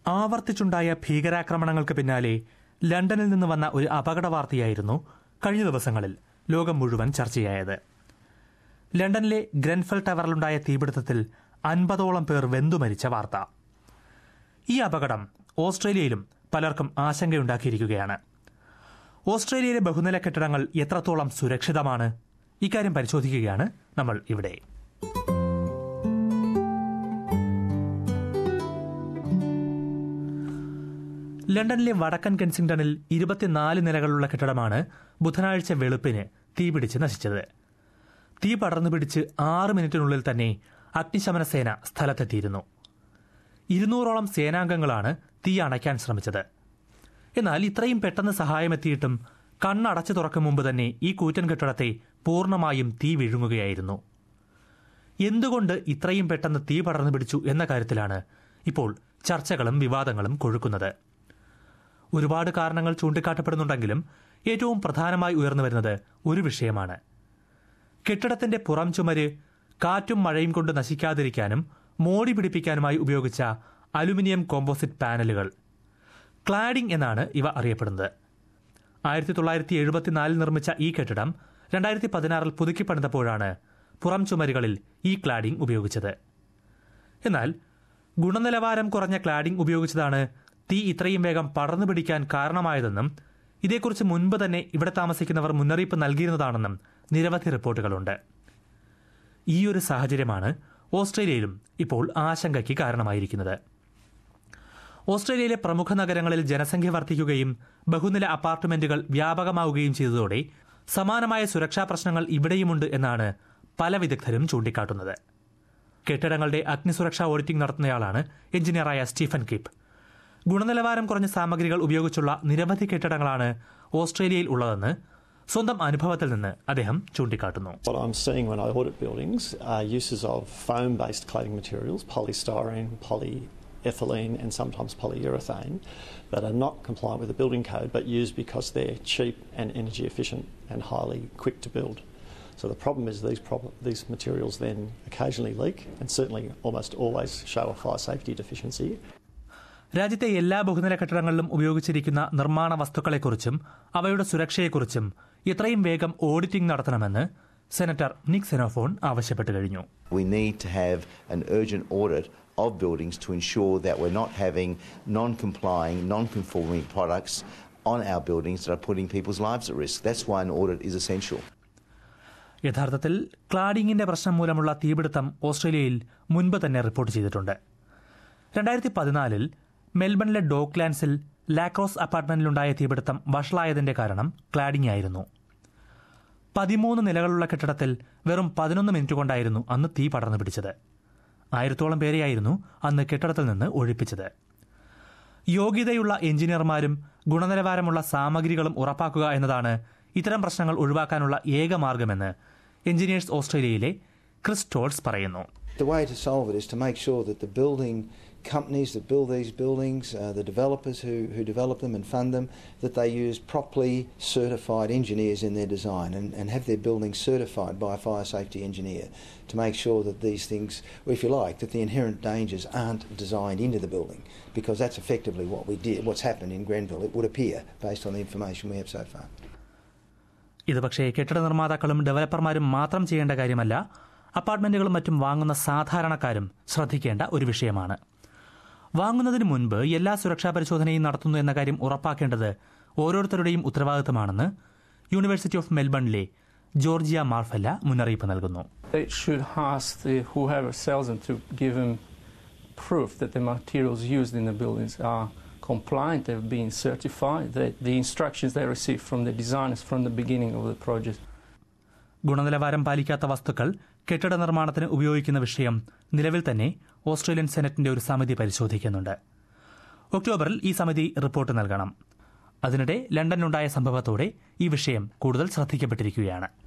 ആവർത്തിച്ചുണ്ടായ ഭീകരാക്രമണങ്ങൾക്ക് പിന്നാലെ ലണ്ടനിൽ നിന്ന് വന്ന ഒരു അപകട വാർത്തയായിരുന്നു കഴിഞ്ഞ ദിവസങ്ങളിൽ ലോകം മുഴുവൻ ചർച്ചയായത് ലണ്ടനിലെ ഗ്രൻഫൽ ടവറിലുണ്ടായ തീപിടുത്തത്തിൽ അൻപതോളം പേർ വെന്തുമരിച്ച വാർത്ത ഈ അപകടം ഓസ്ട്രേലിയയിലും പലർക്കും ആശങ്കയുണ്ടാക്കിയിരിക്കുകയാണ് ഓസ്ട്രേലിയയിലെ ബഹുനില കെട്ടിടങ്ങൾ എത്രത്തോളം സുരക്ഷിതമാണ് ഇക്കാര്യം പരിശോധിക്കുകയാണ് നമ്മൾ ഇവിടെ ലണ്ടനിലെ വടക്കൻ കെൻസിംഗ്ടണിൽ ഇരുപത്തിനാല് നിലകളുള്ള കെട്ടിടമാണ് ബുധനാഴ്ച വെളുപ്പിന് തീപിടിച്ച് നശിച്ചത് തീ പടർന്നു പിടിച്ച് ആറ് മിനിറ്റിനുള്ളിൽ തന്നെ അഗ്നിശമന സേന സ്ഥലത്തെത്തിയിരുന്നു ഇരുന്നൂറോളം സേനാംഗങ്ങളാണ് തീ അണയ്ക്കാൻ ശ്രമിച്ചത് എന്നാൽ ഇത്രയും പെട്ടെന്ന് സഹായമെത്തിയിട്ടും കണ്ണടച്ചു തുറക്കും മുമ്പ് തന്നെ ഈ കൂറ്റൻ കെട്ടിടത്തെ പൂർണ്ണമായും തീ വിഴുങ്ങുകയായിരുന്നു എന്തുകൊണ്ട് ഇത്രയും പെട്ടെന്ന് തീ പടർന്നു പിടിച്ചു എന്ന കാര്യത്തിലാണ് ഇപ്പോൾ ചർച്ചകളും വിവാദങ്ങളും കൊഴുക്കുന്നത് ഒരുപാട് കാരണങ്ങൾ ചൂണ്ടിക്കാട്ടപ്പെടുന്നുണ്ടെങ്കിലും ഏറ്റവും പ്രധാനമായി ഉയർന്നു വരുന്നത് ഒരു വിഷയമാണ് കെട്ടിടത്തിന്റെ പുറം ചുമര് കാറ്റും മഴയും കൊണ്ട് നശിക്കാതിരിക്കാനും മോടി പിടിപ്പിക്കാനുമായി ഉപയോഗിച്ച അലുമിനിയം കോമ്പോസിറ്റ് പാനലുകൾ ക്ലാഡിംഗ് എന്നാണ് ഇവ അറിയപ്പെടുന്നത് ആയിരത്തി തൊള്ളായിരത്തി എഴുപത്തിനാലിൽ നിർമ്മിച്ച ഈ കെട്ടിടം രണ്ടായിരത്തി പതിനാറിൽ പുതുക്കി പണിതപ്പോഴാണ് പുറം ചുമരുകളിൽ ഈ ക്ലാഡിംഗ് ഉപയോഗിച്ചത് എന്നാൽ ഗുണനിലവാരം കുറഞ്ഞ ക്ലാഡിംഗ് ഉപയോഗിച്ചതാണ് തീ ഇത്രയും വേഗം പടർന്നു പിടിക്കാൻ കാരണമായതെന്നും ഇതേക്കുറിച്ച് മുൻപ് തന്നെ ഇവിടെ താമസിക്കുന്നവർ മുന്നറിയിപ്പ് നൽകിയിരുന്നതാണെന്നും നിരവധി റിപ്പോർട്ടുകളുണ്ട് ഈ ഒരു സാഹചര്യമാണ് ഓസ്ട്രേലിയയിലും ഇപ്പോൾ ആശങ്കയ്ക്ക് കാരണമായിരിക്കുന്നത് ഓസ്ട്രേലിയയിലെ പ്രമുഖ നഗരങ്ങളിൽ ജനസംഖ്യ വർദ്ധിക്കുകയും ബഹുനില അപ്പാർട്ട്മെന്റുകൾ വ്യാപകമാവുകയും ചെയ്തതോടെ സമാനമായ സുരക്ഷാ പ്രശ്നങ്ങൾ ഇവിടെയുമുണ്ട് എന്നാണ് പല വിദഗ്ധരും ചൂണ്ടിക്കാട്ടുന്നത് കെട്ടിടങ്ങളുടെ അഗ്നിസുരക്ഷാ ഓഡിറ്റിംഗ് നടത്തുന്നയാളാണ് എഞ്ചിനീയറായ സ്റ്റീഫൻ കിപ്പ് ഗുണനിലവാരം കുറഞ്ഞ സാമഗ്രികൾ ഉപയോഗിച്ചുള്ള നിരവധി കെട്ടിടങ്ങളാണ് ഓസ്ട്രേലിയയിൽ ഉള്ളതെന്ന് സ്വന്തം അനുഭവത്തിൽ നിന്ന് അദ്ദേഹം ചൂണ്ടിക്കാട്ടുന്നു What I'm seeing when I audit buildings are uses of foam based cladding materials, polystyrene, polyethylene, and sometimes polyurethane, that are not compliant with the building code but used because they're cheap and energy efficient and highly quick to build. So the problem is these, prob- these materials then occasionally leak and certainly almost always show a fire safety deficiency. രാജ്യത്തെ എല്ലാ ബഹുനില കെട്ടിടങ്ങളിലും ഉപയോഗിച്ചിരിക്കുന്ന നിർമ്മാണ വസ്തുക്കളെക്കുറിച്ചും അവയുടെ സുരക്ഷയെക്കുറിച്ചും എത്രയും വേഗം auditing നടത്തണമെന്ന് senator നിക് സെനോഫോൺ ആവശ്യപ്പെട്ടു കഴിഞ്ഞു We need to have an urgent audit of buildings to ensure that we're not having non complying, non conforming products on our buildings that are putting people's lives at risk. That's why an audit is essential. യഥാർത്ഥത്തിൽ ക്ലാഡിംഗിന്റെ പ്രശ്നം മൂലമുള്ള തീപിടുത്തം ഓസ്ട്രേലിയയിൽ മുൻപ് തന്നെ report ചെയ്തിട്ടുണ്ട് രണ്ടായിരത്തി പതിനാലിൽ മെൽബണിലെ ഡോക്ലാൻഡ്സിൽ ലാക്രോസ് അപ്പാർട്ട്മെന്റിലുണ്ടായ തീപിടുത്തം വഷളായതിന്റെ കാരണം ക്ലാഡിംഗ് ആയിരുന്നു പതിമൂന്ന് നിലകളുള്ള കെട്ടിടത്തിൽ വെറും പതിനൊന്ന് മിനിറ്റ് കൊണ്ടായിരുന്നു അന്ന് തീ പടർന്നു പിടിച്ചത് ആയിരത്തോളം പേരെയായിരുന്നു അന്ന് കെട്ടിടത്തിൽ നിന്ന് ഒഴിപ്പിച്ചത് യോഗ്യതയുള്ള എഞ്ചിനീയർമാരും ഗുണനിലവാരമുള്ള സാമഗ്രികളും ഉറപ്പാക്കുക എന്നതാണ് ഇത്തരം പ്രശ്നങ്ങൾ ഒഴിവാക്കാനുള്ള ഏക മാർഗമെന്ന് എഞ്ചിനീയേഴ്സ് ഓസ്ട്രേലിയയിലെ ക്രിസ് ടോൾസ് പറയുന്നു The way to solve it is to make sure that the building companies that build these buildings, uh, the developers who, who develop them and fund them, that they use properly certified engineers in their design and, and have their buildings certified by a fire safety engineer to make sure that these things, or if you like, that the inherent dangers aren't designed into the building because that's effectively what we did, what's happened in Grenville, it would appear based on the information we have so far. ഇത് പക്ഷേ കെട്ടിട നിർമ്മാതാക്കളും ഡെവലപ്പർമാരും മാത്രം ചെയ്യേണ്ട കാര്യമല്ല അപ്പാർട്ട്മെന്റുകളും മറ്റും വാങ്ങുന്ന സാധാരണക്കാരും ശ്രദ്ധിക്കേണ്ട ഒരു വിഷയമാണ് വാങ്ങുന്നതിന് മുൻപ് എല്ലാ സുരക്ഷാ പരിശോധനയും നടത്തുന്നു എന്ന കാര്യം ഉറപ്പാക്കേണ്ടത് ഓരോരുത്തരുടെയും ഉത്തരവാദിത്തമാണെന്ന് യൂണിവേഴ്സിറ്റി ഓഫ് മെൽബണിലെ ജോർജിയ മാർഫല്ല മുന്നറിയിപ്പ് നൽകുന്നു They should ask the, whoever sells them to give them proof that the materials used in the buildings are compliant, they've been certified, that the instructions they received from the designers from the beginning of the project ഗുണനിലവാരം പാലിക്കാത്ത വസ്തുക്കൾ കെട്ടിട നിർമ്മാണത്തിന് ഉപയോഗിക്കുന്ന വിഷയം നിലവിൽ തന്നെ Australian സെനറ്റിന്റെ ഒരു സമിതി പരിശോധിക്കുന്നുണ്ട് ഒക്ടോബറിൽ ഈ സമിതി റിപ്പോർട്ട് നൽകണം അതിനിടെ ലണ്ടനിലുണ്ടായ സംഭവത്തോടെ ഈ വിഷയം കൂടുതൽ ശ്രദ്ധിക്കപ്പെട്ടിരിക്കുകയാണ്